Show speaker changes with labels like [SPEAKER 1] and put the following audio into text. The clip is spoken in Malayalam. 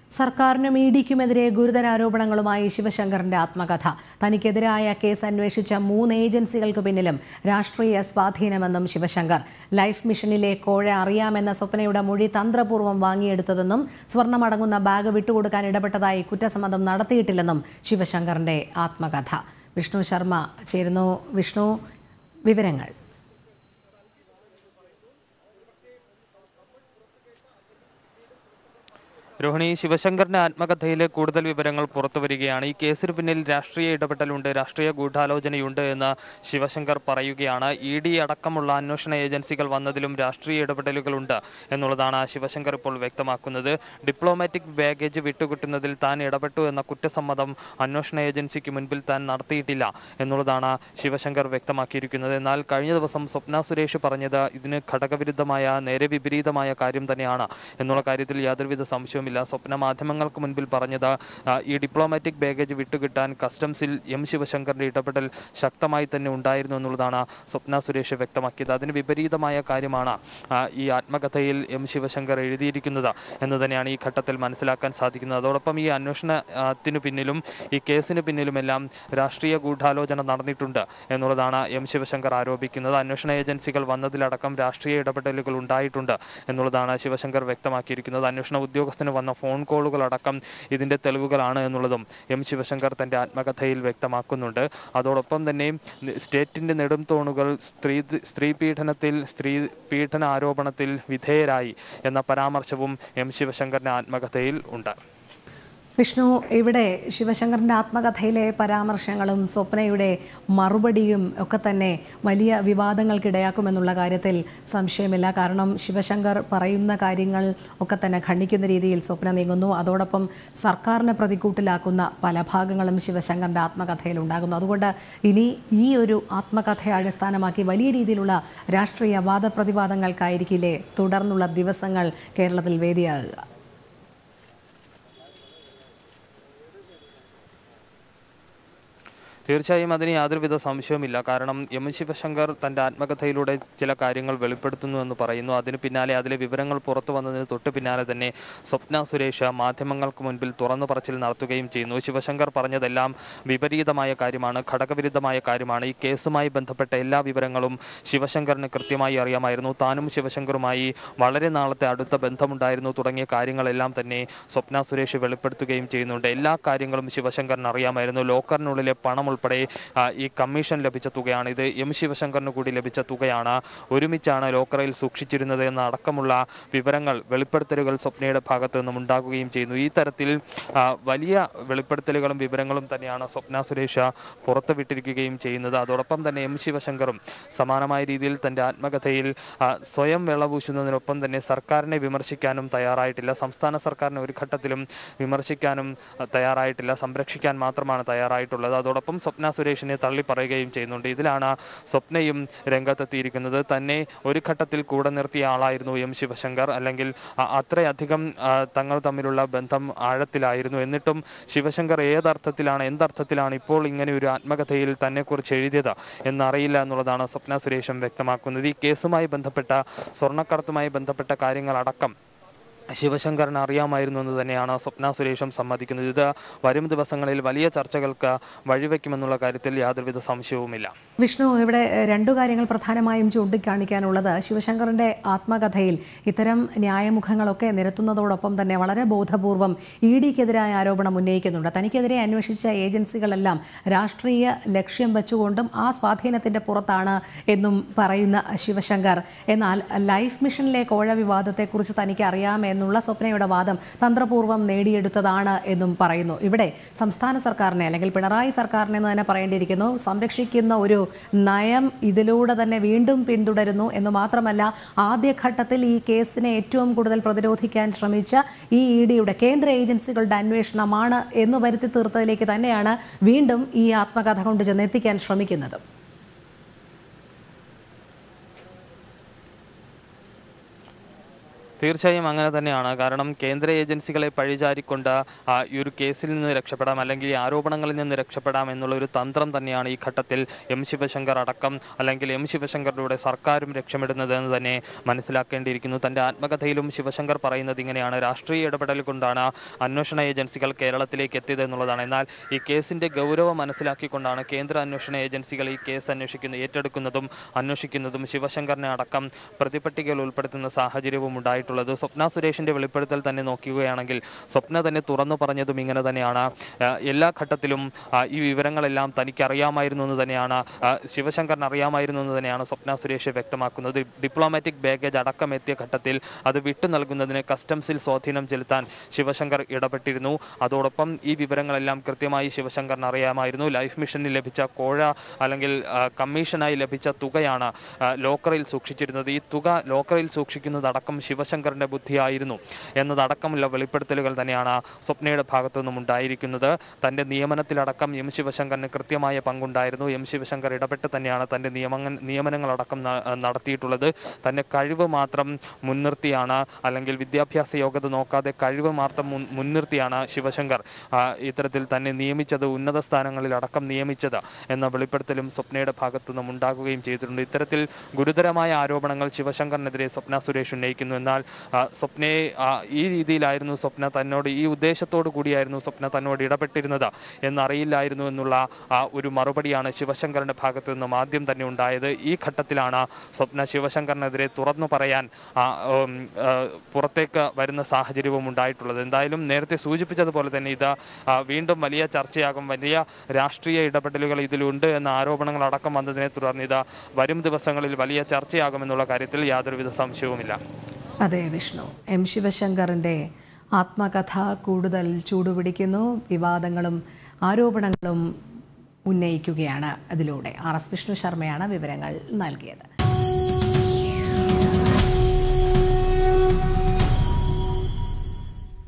[SPEAKER 1] സർക്കാരിനും ഇ ഡിക്കുമെതിരെ ഗുരുതര ആരോപണങ്ങളുമായി ശിവശങ്കറിന്റെ ആത്മകഥ തനിക്കെതിരായ കേസ് അന്വേഷിച്ച മൂന്ന് ഏജൻസികൾക്ക് പിന്നിലും രാഷ്ട്രീയ സ്വാധീനമെന്നും ശിവശങ്കർ ലൈഫ് മിഷനിലെ കോഴ അറിയാമെന്ന സ്വപ്നയുടെ മൊഴി തന്ത്രപൂർവ്വം വാങ്ങിയെടുത്തതെന്നും സ്വർണമടങ്ങുന്ന ബാഗ് വിട്ടുകൊടുക്കാൻ ഇടപെട്ടതായി കുറ്റസമ്മതം നടത്തിയിട്ടില്ലെന്നും ശിവശങ്കറിന്റെ ആത്മകഥ വിഷ്ണു ശർമ്മ ചേരുന്നു വിഷ്ണു വിവരങ്ങൾ
[SPEAKER 2] രോഹിണി ശിവശങ്കറിന്റെ ആത്മകഥയിലെ കൂടുതൽ വിവരങ്ങൾ പുറത്തുവരികയാണ് ഈ കേസിന് പിന്നിൽ രാഷ്ട്രീയ ഇടപെടലുണ്ട് രാഷ്ട്രീയ ഗൂഢാലോചനയുണ്ട് എന്ന് ശിവശങ്കർ പറയുകയാണ് ഇ ഡി അടക്കമുള്ള അന്വേഷണ ഏജൻസികൾ വന്നതിലും രാഷ്ട്രീയ ഇടപെടലുകളുണ്ട് എന്നുള്ളതാണ് ശിവശങ്കർ ഇപ്പോൾ വ്യക്തമാക്കുന്നത് ഡിപ്ലോമാറ്റിക് ബാഗേജ് വിട്ടുകിട്ടുന്നതിൽ താൻ ഇടപെട്ടു എന്ന കുറ്റസമ്മതം അന്വേഷണ ഏജൻസിക്ക് മുൻപിൽ താൻ നടത്തിയിട്ടില്ല എന്നുള്ളതാണ് ശിവശങ്കർ വ്യക്തമാക്കിയിരിക്കുന്നത് എന്നാൽ കഴിഞ്ഞ ദിവസം സ്വപ്ന സുരേഷ് പറഞ്ഞത് ഇതിന് ഘടകവിരുദ്ധമായ നേരെ വിപരീതമായ കാര്യം തന്നെയാണ് എന്നുള്ള കാര്യത്തിൽ യാതൊരുവിധ സംശയവുമില്ല സ്വപ്ന മാധ്യമങ്ങൾക്ക് മുൻപിൽ പറഞ്ഞത് ആ, ഈ ഡിപ്ലോമാറ്റിക് ബാഗേജ് വിട്ടുകിട്ടാൻ കസ്റ്റംസിൽ എം ശിവശങ്കറിന്റെ ഇടപെടൽ ശക്തമായി തന്നെ ഉണ്ടായിരുന്നു എന്നുള്ളതാണ് സ്വപ്ന സുരേഷ് വ്യക്തമാക്കിയത് അതിന് വിപരീതമായ കാര്യമാണ് ആ, ഈ ആത്മകഥയിൽ എം ശിവശങ്കർ എഴുതിയിരിക്കുന്നത് എന്ന് തന്നെയാണ് ഈ ഘട്ടത്തിൽ മനസ്സിലാക്കാൻ സാധിക്കുന്നത് അതോടൊപ്പം ഈ അന്വേഷണത്തിന് പിന്നിലും ഈ കേസിന് പിന്നിലുമെല്ലാം രാഷ്ട്രീയ ഗൂഢാലോചന നടന്നിട്ടുണ്ട് എന്നുള്ളതാണ് എം ശിവശങ്കർ ആരോപിക്കുന്നത് അന്വേഷണ ഏജൻസികൾ വന്നതിലടക്കം രാഷ്ട്രീയ ഇടപെടലുകൾ ഉണ്ടായിട്ടുണ്ട് എന്നുള്ളതാണ് ശിവശങ്കർ വ്യക്തമാക്കിയിരിക്കുന്നത് അന്വേഷണ ഉദ്യോഗസ്ഥന് വന്ന ഫോൺ കോളുകൾ അടക്കം ഇതിന്റെ തെളിവുകളാണ് എന്നുള്ളതും എം ശിവശങ്കർ തന്റെ ആത്മകഥയിൽ വ്യക്തമാക്കുന്നുണ്ട് അതോടൊപ്പം തന്നെ സ്റ്റേറ്റിന്റെ നെടും തൂണുകൾ സ്ത്രീ സ്ത്രീ പീഡനത്തിൽ സ്ത്രീ പീഡന ആരോപണത്തിൽ വിധേയരായി എന്ന പരാമർശവും എം ശിവശങ്കറിന്റെ ആത്മകഥയിൽ ഉണ്ട്
[SPEAKER 1] വിഷ്ണു ഇവിടെ ശിവശങ്കറിന്റെ ആത്മകഥയിലെ പരാമർശങ്ങളും സ്വപ്നയുടെ മറുപടിയും ഒക്കെ തന്നെ വലിയ വിവാദങ്ങൾക്കിടയാക്കുമെന്നുള്ള കാര്യത്തിൽ സംശയമില്ല കാരണം ശിവശങ്കർ പറയുന്ന കാര്യങ്ങൾ ഒക്കെ തന്നെ ഖണ്ഡിക്കുന്ന രീതിയിൽ സ്വപ്ന നീങ്ങുന്നു അതോടൊപ്പം സർക്കാരിനെ പ്രതിക്കൂട്ടിലാക്കുന്ന പല ഭാഗങ്ങളും ശിവശങ്കറിന്റെ ആത്മകഥയിൽ ഉണ്ടാകുന്നു അതുകൊണ്ട് ഇനി ഈ ഒരു ആത്മകഥയെ അടിസ്ഥാനമാക്കി വലിയ രീതിയിലുള്ള രാഷ്ട്രീയ വാദപ്രതിവാദങ്ങൾക്കായിരിക്കില്ലേ തുടർന്നുള്ള ദിവസങ്ങൾ കേരളത്തിൽ വേദിയാകുക
[SPEAKER 2] തീർച്ചയായും അതിന് യാതൊരുവിധ സംശയവുമില്ല കാരണം എം ശിവശങ്കർ തന്റെ ആത്മകഥയിലൂടെ ചില കാര്യങ്ങൾ വെളിപ്പെടുത്തുന്നു എന്ന് പറയുന്നു അതിന് പിന്നാലെ അതിലെ വിവരങ്ങൾ പുറത്തു വന്നതിന് തൊട്ട് പിന്നാലെ തന്നെ സ്വപ്ന സുരേഷ് മാധ്യമങ്ങൾക്ക് മുൻപിൽ തുറന്നു പറച്ചിൽ നടത്തുകയും ചെയ്യുന്നു ശിവശങ്കർ പറഞ്ഞതെല്ലാം വിപരീതമായ കാര്യമാണ് ഘടകവിരുദ്ധമായ കാര്യമാണ് ഈ കേസുമായി ബന്ധപ്പെട്ട എല്ലാ വിവരങ്ങളും ശിവശങ്കറിന് കൃത്യമായി അറിയാമായിരുന്നു താനും ശിവശങ്കറുമായി വളരെ നാളത്തെ അടുത്ത ബന്ധമുണ്ടായിരുന്നു തുടങ്ങിയ കാര്യങ്ങളെല്ലാം തന്നെ സ്വപ്ന സുരേഷ് വെളിപ്പെടുത്തുകയും ചെയ്യുന്നുണ്ട് എല്ലാ കാര്യങ്ങളും ശിവശങ്കറിന് അറിയാമായിരുന്നു ലോക്കറിനുള്ളിലെ പണം ഉൾപ്പെടെ ആ, ഈ കമ്മീഷൻ ലഭിച്ച തുകയാണ് ഇത് എം ശിവശങ്കറിന് കൂടി ലഭിച്ച തുകയാണ് ഒരുമിച്ചാണ് ലോക്കറിൽ സൂക്ഷിച്ചിരുന്നത് എന്ന അടക്കമുള്ള വിവരങ്ങൾ വെളിപ്പെടുത്തലുകൾ സ്വപ്നയുടെ ഭാഗത്തു നിന്നും ഉണ്ടാകുകയും ചെയ്യുന്നു ഈ തരത്തിൽ ആ, വലിയ വെളിപ്പെടുത്തലുകളും വിവരങ്ങളും തന്നെയാണ് സ്വപ്ന സുരേഷ് പുറത്തുവിട്ടിരിക്കുകയും ചെയ്യുന്നത് അതോടൊപ്പം തന്നെ എം ശിവശങ്കറും സമാനമായ രീതിയിൽ തന്റെ ആത്മകഥയിൽ ആ, സ്വയം വെള്ളപൂശുന്നതിനൊപ്പം തന്നെ സർക്കാരിനെ വിമർശിക്കാനും തയ്യാറായിട്ടില്ല സംസ്ഥാന സർക്കാരിനെ ഒരു ഘട്ടത്തിലും വിമർശിക്കാനും ആ, തയ്യാറായിട്ടില്ല സംരക്ഷിക്കാൻ മാത്രമാണ് തയ്യാറായിട്ടുള്ളത് അതോടൊപ്പം സ്വപ്ന സുരേഷിനെ തള്ളി പറയുകയും ചെയ്യുന്നുണ്ട് ഇതിലാണ് സ്വപ്നയും രംഗത്തെത്തിയിരിക്കുന്നത് തന്നെ ഒരു ഘട്ടത്തിൽ കൂടെ നിർത്തിയ ആളായിരുന്നു എം ശിവശങ്കർ അല്ലെങ്കിൽ അ- അത്രയധികം ആ, തങ്ങൾ തമ്മിലുള്ള ബന്ധം ആഴത്തിലായിരുന്നു എന്നിട്ടും ശിവശങ്കർ ഏതർത്ഥത്തിലാണ് എന്തർത്ഥത്തിലാണ് ഇപ്പോൾ ഇങ്ങനെ ഒരു ആത്മകഥയിൽ തന്നെക്കുറിച്ച് എഴുതിയത് എന്നറിയില്ല എന്നുള്ളതാണ് സ്വപ്ന സുരേഷും വ്യക്തമാക്കുന്നത് ഈ കേസുമായി ബന്ധപ്പെട്ട സ്വർണ്ണക്കടത്തുമായി ബന്ധപ്പെട്ട കാര്യങ്ങളടക്കം ശിവശങ്കറിന് അറിയാമായിരുന്നു എന്ന് തന്നെയാണ് സ്വപ്ന സുരേഷും സമ്മതിക്കുന്നത് ഇത് വരും ദിവസങ്ങളിൽ വലിയ ചർച്ചകൾക്ക് വഴിവെക്കുമെന്നുള്ള കാര്യത്തിൽ യാതൊരുവിധ സംശയവുമില്ല
[SPEAKER 1] വിഷ്ണു ഇവിടെ എഹ്, രണ്ടു കാര്യങ്ങൾ പ്രധാനമായും ചൂണ്ടിക്കാണിക്കാനുള്ളത് ശിവശങ്കറിന്റെ ആത്മകഥയിൽ ഇത്തരം ന്യായമുഖങ്ങളൊക്കെ നിരത്തുന്നതോടൊപ്പം തന്നെ വളരെ ബോധപൂർവം ഇ ഡിക്കെതിരായ ആരോപണം ഉന്നയിക്കുന്നുണ്ട് തനിക്കെതിരെ അന്വേഷിച്ച ഏജൻസികളെല്ലാം രാഷ്ട്രീയ ലക്ഷ്യം വെച്ചുകൊണ്ടും ആ സ്വാധീനത്തിന്റെ പുറത്താണ് എന്നും പറയുന്ന ശിവശങ്കർ എന്നാൽ ലൈഫ് മിഷനിലെ കോഴ വിവാദത്തെക്കുറിച്ച് തനിക്ക് അറിയാമെന്നുള്ള സ്വപ്നയുടെ വാദം തന്ത്രപൂർവ്വം നേടിയെടുത്തതാണ് എന്നും പറയുന്നു ഇവിടെ സംസ്ഥാന സർക്കാരിനെ അല്ലെങ്കിൽ പിണറായി സർക്കാരിനെ എന്ന് തന്നെ പറയേണ്ടിയിരിക്കുന്നു സംരക്ഷിക്കുന്ന ഒരു നയം ഇതിലൂടെ തന്നെ വീണ്ടും പിന്തുടരുന്നു എന്ന് മാത്രമല്ല ആദ്യഘട്ടത്തിൽ ഈ കേസിനെ ഏറ്റവും കൂടുതൽ പ്രതിരോധിക്കാൻ ശ്രമിച്ച ഈ ഇ ഡിയുടെ കേന്ദ്ര ഏജൻസികളുടെ അന്വേഷണമാണ് എന്ന് വരുത്തി തീർത്തതിലേക്ക് തന്നെയാണ് വീണ്ടും ഈ ആത്മകഥ കൊണ്ട് ചെന്നെത്തിക്കാൻ ശ്രമിക്കുന്നത്
[SPEAKER 2] തീർച്ചയായും അങ്ങനെ തന്നെയാണ് കാരണം കേന്ദ്ര ഏജൻസികളെ പഴിചാരിക്കൊണ്ട് ആ, ഈ ഒരു കേസിൽ നിന്ന് രക്ഷപ്പെടാം അല്ലെങ്കിൽ ഈ ആരോപണങ്ങളിൽ നിന്ന് രക്ഷപ്പെടാം എന്നുള്ള ഒരു തന്ത്രം തന്നെയാണ് ഈ ഘട്ടത്തിൽ എം ശിവശങ്കർ അടക്കം അല്ലെങ്കിൽ എം ശിവശങ്കറിലൂടെ സർക്കാരും രക്ഷപ്പെടുന്നത് എന്ന് തന്നെ മനസ്സിലാക്കേണ്ടിയിരിക്കുന്നു തന്റെ ആത്മകഥയിലും ശിവശങ്കർ പറയുന്നത് ഇങ്ങനെയാണ് രാഷ്ട്രീയ ഇടപെടൽ കൊണ്ടാണ് അന്വേഷണ ഏജൻസികൾ കേരളത്തിലേക്ക് എത്തിയത് എന്നുള്ളതാണ് എന്നാൽ ഈ കേസിന്റെ ഗൗരവം മനസ്സിലാക്കിക്കൊണ്ടാണ് കേന്ദ്ര അന്വേഷണ ഏജൻസികൾ ഈ കേസ് അന്വേഷിക്കുന്ന ഏറ്റെടുക്കുന്നതും അന്വേഷിക്കുന്നതും ശിവശങ്കറിനെ അടക്കം പ്രതിപട്ടികയിൽ ഉൾപ്പെടുത്തുന്ന സാഹചര്യവും ഉണ്ടായിട്ടുള്ളത് സ്വപ്ന സുരേഷിന്റെ വെളിപ്പെടുത്തൽ തന്നെ നോക്കുകയാണെങ്കിൽ സ്വപ്ന തന്നെ തുറന്നു പറഞ്ഞതും ഇങ്ങനെ തന്നെയാണ് ആ, എല്ലാ ഘട്ടത്തിലും ആ, ഈ വിവരങ്ങളെല്ലാം തനിക്ക് അറിയാമായിരുന്നു എന്ന് തന്നെയാണ് ആ, ശിവശങ്കറിന് അറിയാമായിരുന്നു എന്ന് തന്നെയാണ് സ്വപ്ന സുരേഷ് വ്യക്തമാക്കുന്നത് ഡിപ്ലോമാറ്റിക് ബാഗേജ് അടക്കം എത്തിയ ഘട്ടത്തിൽ അത് വിട്ടു നൽകുന്നതിന് കസ്റ്റംസിൽ സ്വാധീനം ചെലുത്താൻ ശിവശങ്കർ ഇടപെട്ടിരുന്നു അതോടൊപ്പം ഈ വിവരങ്ങളെല്ലാം കൃത്യമായി ശിവശങ്കറിന് അറിയാമായിരുന്നു ലൈഫ് മിഷനിൽ ലഭിച്ച കോഴ അല്ലെങ്കിൽ ആ, കമ്മീഷനായി ലഭിച്ച തുകയാണ് ആ, ലോക്കറിൽ സൂക്ഷിച്ചിരുന്നത് ഈ തുക ലോക്കറിൽ സൂക്ഷിക്കുന്നതടക്കം ശിവശങ്കറിന്റെ ബുദ്ധിയായിരുന്നു എന്നതടക്കമുള്ള വെളിപ്പെടുത്തലുകൾ തന്നെയാണ് സ്വപ്നയുടെ ഭാഗത്തു നിന്നും ഉണ്ടായിരിക്കുന്നത് തന്റെ നിയമനത്തിലടക്കം എം ശിവശങ്കറിന് കൃത്യമായ പങ്കുണ്ടായിരുന്നു എം ശിവശങ്കർ ഇടപെട്ട് തന്നെയാണ് തന്റെ നിയമങ്ങൾ നിയമനങ്ങളടക്കം ന- നടത്തിയിട്ടുള്ളത് തന്റെ കഴിവ് മാത്രം മുൻനിർത്തിയാണ് അല്ലെങ്കിൽ വിദ്യാഭ്യാസ യോഗ്യത നോക്കാതെ കഴിവ് മാത്രം മുൻ- മുൻനിർത്തിയാണ് ശിവശങ്കർ ആ, ഇത്തരത്തിൽ തന്നെ നിയമിച്ചത് ഉന്നത സ്ഥാനങ്ങളിൽ അടക്കം നിയമിച്ചത് എന്ന വെളിപ്പെടുത്തലും സ്വപ്നയുടെ ഭാഗത്തു നിന്നും ഉണ്ടാകുകയും ചെയ്തിട്ടുണ്ട് ഇത്തരത്തിൽ ഗുരുതരമായ ആരോപണങ്ങൾ ശിവശങ്കറിനെതിരെ സ്വപ്ന സുരേഷ് ഉന്നയിക്കുന്നു എന്നാൽ ആ, സ്വപ്നയെ ആ, ഈ രീതിയിലായിരുന്നു സ്വപ്ന തന്നോട് ഈ ഉദ്ദേശത്തോടു കൂടിയായിരുന്നു സ്വപ്ന തന്നോട് ഇടപെട്ടിരുന്നത് എന്നറിയില്ലായിരുന്നു എന്നുള്ള ആ, ഒരു മറുപടിയാണ് ശിവശങ്കറിന്റെ ഭാഗത്തു നിന്നും ആദ്യം തന്നെ ഉണ്ടായത് ഈ ഘട്ടത്തിലാണ് സ്വപ്ന ശിവശങ്കറിനെതിരെ തുറന്നു പറയാൻ ആ, ഉം, ആ, പുറത്തേക്ക് വരുന്ന സാഹചര്യവും ഉണ്ടായിട്ടുള്ളത് എന്തായാലും നേരത്തെ സൂചിപ്പിച്ചതുപോലെ തന്നെ ഇത് ആ, വീണ്ടും വലിയ ചർച്ചയാകും വലിയ രാഷ്ട്രീയ ഇടപെടലുകൾ ഇതിലുണ്ട് എന്ന ആരോപണങ്ങൾ അടക്കം വന്നതിനെ തുടർന്ന് ഇത് വരും ദിവസങ്ങളിൽ വലിയ ചർച്ചയാകുമെന്നുള്ള കാര്യത്തിൽ യാതൊരുവിധ സംശയവുമില്ല
[SPEAKER 1] അതെ വിഷ്ണു എം ശിവശങ്കറിൻ്റെ ആത്മകഥ കൂടുതൽ ചൂടുപിടിക്കുന്നു വിവാദങ്ങളും ആരോപണങ്ങളും ഉന്നയിക്കുകയാണ് അതിലൂടെ ആർ എസ് വിഷ്ണു ശർമ്മയാണ് വിവരങ്ങൾ നൽകിയത്